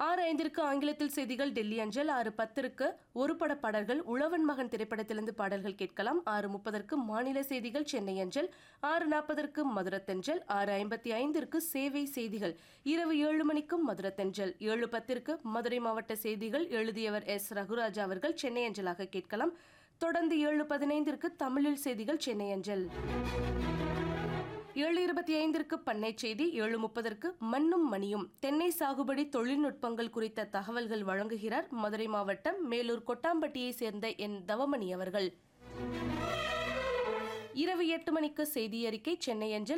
ஆறு ஐந்திற்கு ஆங்கிலத்தில் செய்திகள் டெல்லி அஞ்சல் ஆறு பத்திற்கு ஒரு பட பாடல்கள் உழவன் மகன் திரைப்படத்திலிருந்து பாடல்கள் கேட்கலாம் ஆறு முப்பதற்கு மாநில செய்திகள் சென்னை அஞ்சல் ஆறு நாற்பதற்கு மதுரத்தெஞ்சல் ஆறு ஐம்பத்தி ஐந்திற்கு சேவை செய்திகள் இரவு ஏழு மணிக்கும் மதுரத்தெஞ்சல் ஏழு பத்திற்கு மதுரை மாவட்ட செய்திகள் எழுதியவர் எஸ் ரகுராஜா அவர்கள் சென்னை அஞ்சலாக கேட்கலாம் தொடர்ந்து ஏழு பதினைந்திற்கு தமிழில் செய்திகள் சென்னை அஞ்சல் ஏழு இருபத்தி ஐந்திற்கு பண்ணை செய்தி ஏழு முப்பதற்கு மண்ணும் மணியும் தென்னை சாகுபடி தொழில்நுட்பங்கள் குறித்த தகவல்கள் வழங்குகிறார் மதுரை மாவட்டம் மேலூர் கொட்டாம்பட்டியை சேர்ந்த என் தவமணி அவர்கள் இரவு எட்டு மணிக்கு செய்தி அறிக்கை சென்னை அஞ்சல்